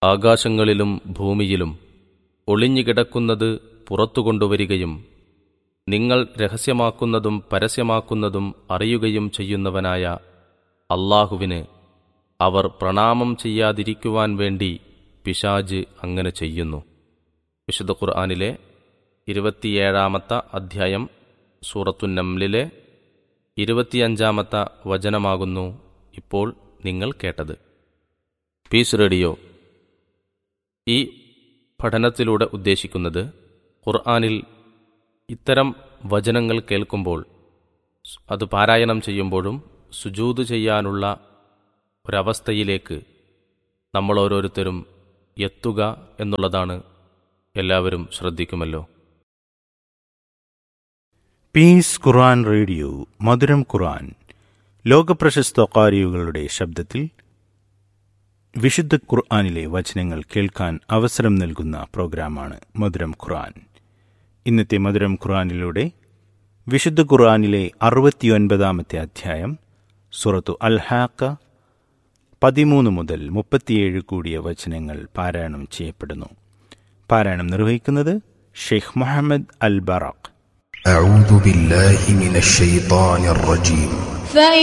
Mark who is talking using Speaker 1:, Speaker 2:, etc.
Speaker 1: ആകാശങ്ങളിലും ഭൂമിയിലും ഒളിഞ്ഞുകിടക്കുന്നത് പുറത്തു കൊണ്ടുവരികയും നിങ്ങൾ രഹസ്യമാക്കുന്നതും പരസ്യമാക്കുന്നതും അറിയുകയും ചെയ്യുന്നവനായ അള്ളാഹുവിന് അവർ പ്രണാമം ചെയ്യാതിരിക്കുവാൻ വേണ്ടി പിശാജ് അങ്ങനെ ചെയ്യുന്നു വിശുദ്ധ ഖുർആാനിലെ ഇരുപത്തിയേഴാമത്തെ അധ്യായം സൂറത്തുന്നംലിലെ ഇരുപത്തിയഞ്ചാമത്തെ വചനമാകുന്നു ഇപ്പോൾ നിങ്ങൾ കേട്ടത് പീസ് റേഡിയോ ഈ പഠനത്തിലൂടെ ഉദ്ദേശിക്കുന്നത് ഖുർആാനിൽ ഇത്തരം വചനങ്ങൾ കേൾക്കുമ്പോൾ അത് പാരായണം ചെയ്യുമ്പോഴും സുജൂത് ചെയ്യാനുള്ള ഒരവസ്ഥയിലേക്ക് നമ്മൾ ഓരോരുത്തരും എത്തുക എന്നുള്ളതാണ് എല്ലാവരും ശ്രദ്ധിക്കുമല്ലോ
Speaker 2: പീസ് ഖുർആൻ റേഡിയോ മധുരം ഖുർആൻ ലോകപ്രശസ്ത കാരിയുകളുടെ ശബ്ദത്തിൽ വിശുദ്ധ ഖുർആനിലെ വചനങ്ങൾ കേൾക്കാൻ അവസരം നൽകുന്ന പ്രോഗ്രാമാണ് മധുരം ഖുർആൻ ഇന്നത്തെ മധുരം ഖുർആനിലൂടെ വിശുദ്ധ ഖുർആനിലെ അറുപത്തിയൊൻപതാമത്തെ അധ്യായം സുറത്തു അൽഹാക്ക പതിമൂന്ന് മുതൽ മുപ്പത്തിയേഴ് കൂടിയ വചനങ്ങൾ പാരായണം ചെയ്യപ്പെടുന്നു പാരായണം നിർവഹിക്കുന്നത് ഷെയ്ഖ് മുഹമ്മദ് അൽ ബറാഖ്
Speaker 3: أعوذ بالله من الشيطان الرجيم
Speaker 4: فإن